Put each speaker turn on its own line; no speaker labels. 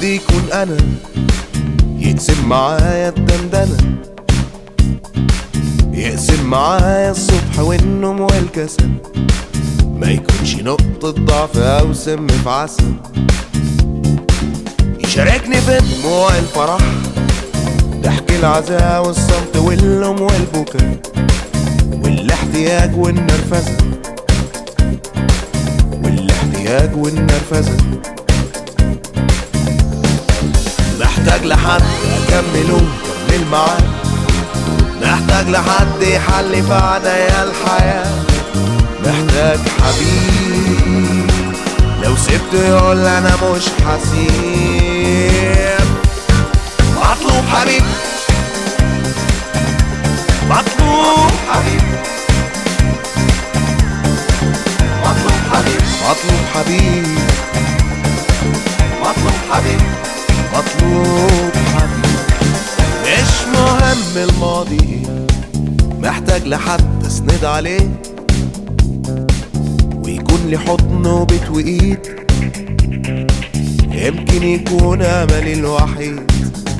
يكون انا يقسم معايا الدندنة يقسم معايا الصبح والنوم والكسل ما يكونش نقطة ضعف أو سم في عسل يشاركني في دموع الفرح ضحك العزاء والصمت واللوم والبكاء والاحتياج والنرفزة والاحتياج والنرفزة محتاج لحد أكمله كمل معاه محتاج لحد يحل في عنايا الحياة محتاج حبيب لو سبته يقول أنا مش حسيب مطلوب حبيب مطلوب حبيب مطلوب حبيب مطلوب حبيب مطلوب حبيب مطلوب حبيب مش مهم الماضي ايه محتاج لحد اسند عليه ويكون لي حضن وبيت وايد يمكن يكون املي الوحيد